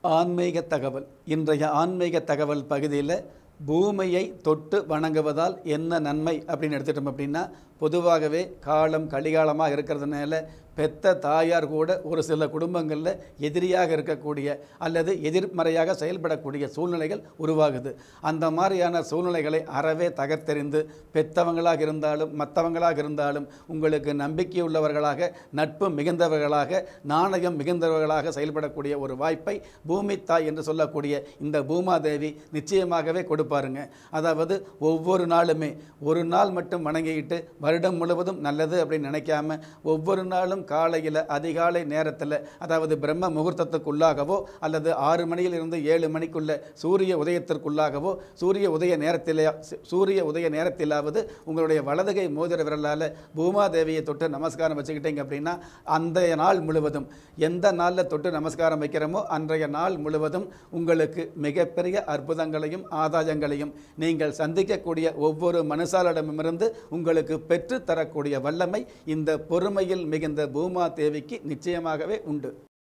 ஆன்மீக தகவல் இன்றைய ஆன்மீக தகவல் பகுதியில் பூமியை தொட்டு வணங்குவதால் என்ன நன்மை அப்படின்னு எடுத்துட்டோம் அப்படின்னா பொதுவாகவே காலம் கலிகாலமாக இருக்கிறதுனால பெத்த தாயார் கூட ஒரு சில குடும்பங்களில் எதிரியாக இருக்கக்கூடிய அல்லது எதிர்மறையாக செயல்படக்கூடிய சூழ்நிலைகள் உருவாகுது அந்த மாதிரியான சூழ்நிலைகளை அறவே தகர்த்தெறிந்து பெத்தவங்களாக இருந்தாலும் மற்றவங்களாக இருந்தாலும் உங்களுக்கு நம்பிக்கை உள்ளவர்களாக நட்பு மிகுந்தவர்களாக நாணயம் மிகுந்தவர்களாக செயல்படக்கூடிய ஒரு வாய்ப்பை பூமி தாய் என்று சொல்லக்கூடிய இந்த பூமாதேவி நிச்சயமாகவே கொடுப்பாருங்க அதாவது ஒவ்வொரு நாளுமே ஒரு நாள் மட்டும் வணங்கிக்கிட்டு வருடம் முழுவதும் நல்லது அப்படின்னு நினைக்காம ஒவ்வொரு நாளும் காலையில் அதிகாலை நேரத்தில் அதாவது பிரம்ம முகூர்த்தத்துக்குள்ளாகவோ அல்லது ஆறு மணியிலிருந்து ஏழு மணிக்குள்ள சூரிய உதயத்திற்குள்ளாகவோ சூரிய உதய நேரத்திலே சூரிய உதய நேரத்திலாவது உங்களுடைய வலதுகை மோதிர விரலால் பூமாதேவியை தொட்டு நமஸ்காரம் வச்சுக்கிட்டீங்க அப்படின்னா அந்த நாள் முழுவதும் எந்த நாளில் தொட்டு நமஸ்காரம் வைக்கிறோமோ அன்றைய நாள் முழுவதும் உங்களுக்கு மிகப்பெரிய அற்புதங்களையும் ஆதாயங்களையும் நீங்கள் சந்திக்கக்கூடிய ஒவ்வொரு மனுஷாலிடமிருந்து உங்களுக்கு பெற்று தரக்கூடிய வல்லமை இந்த பொறுமையில் மிகுந்த பூமா தேவிக்கு நிச்சயமாகவே உண்டு